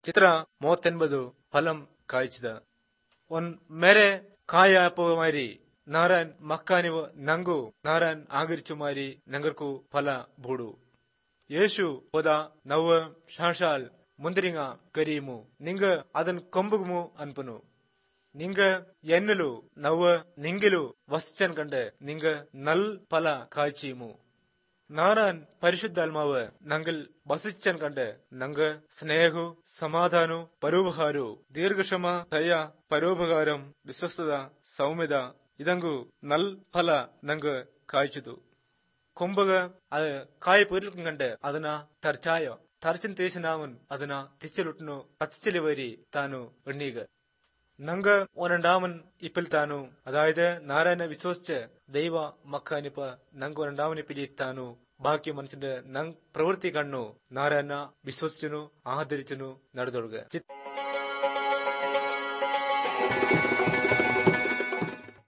ചിത്ര മൂവത്തൊൻപത് ഫലം കായ്ച്ചത് ഒൻ ಮೇರೆ ಕಾಯಾಪುಮಾರಿ ನಾರಾಯಣ್ ಮಕ್ಕಾನಿವ ನಂಗು ನಾರಾಯಣ್ ಆಗಿರ್ಚುಮಾರಿ ನಂಗರ್ಕು ಫಲ ಬೂಡು യേശു പോത നവ ഷാഷാൽ മുന്തിരിങ്ങ കരീമു നിങ്ക അതൻ കൊമ്പുകുമു അൻപുനു നിങ്ക എന്നുലു നവ നിങ്കിലു വസിച്ചൻ കണ്ട് നിങ്ക നൽ ഫല കാഴ്ചയുമു നാരാൻ പരിശുദ്ധാത്മാവ് നങ്കിൽ വസിച്ചൻ കണ്ട് നങ്ക സ്നേഹു സമാധാനു പരോപകാരു ദീർഘക്ഷമ ദയ പരോപകാരം വിശ്വസ്തത സൗമ്യത ഇതങ്കു നൽ ഫല നങ്ക കാഴ്ചതു കൊമ്പുക അത് കായ പൊരിൽക്കും കണ്ട് അതിന തർച്ചായ തർച്ചൻ തേശനാവൻ അതിന തിച്ചലുട്ടുന്നു കത്തിച്ചലി വരി താനു എണ്ണീക നങ്ക ഒരണ്ടാമൻ ഇപ്പിൽ താനു അതായത് നാരായണ വിശ്വസിച്ച് ദൈവ മക്കാനിപ്പ നങ്ക ഒരണ്ടാമനെ പിരി താനു ബാക്കി മനുഷ്യന്റെ നങ് പ്രവൃത്തി കണ്ണു നാരായണ വിശ്വസിച്ചനു ആദരിച്ചനു നടതൊടുക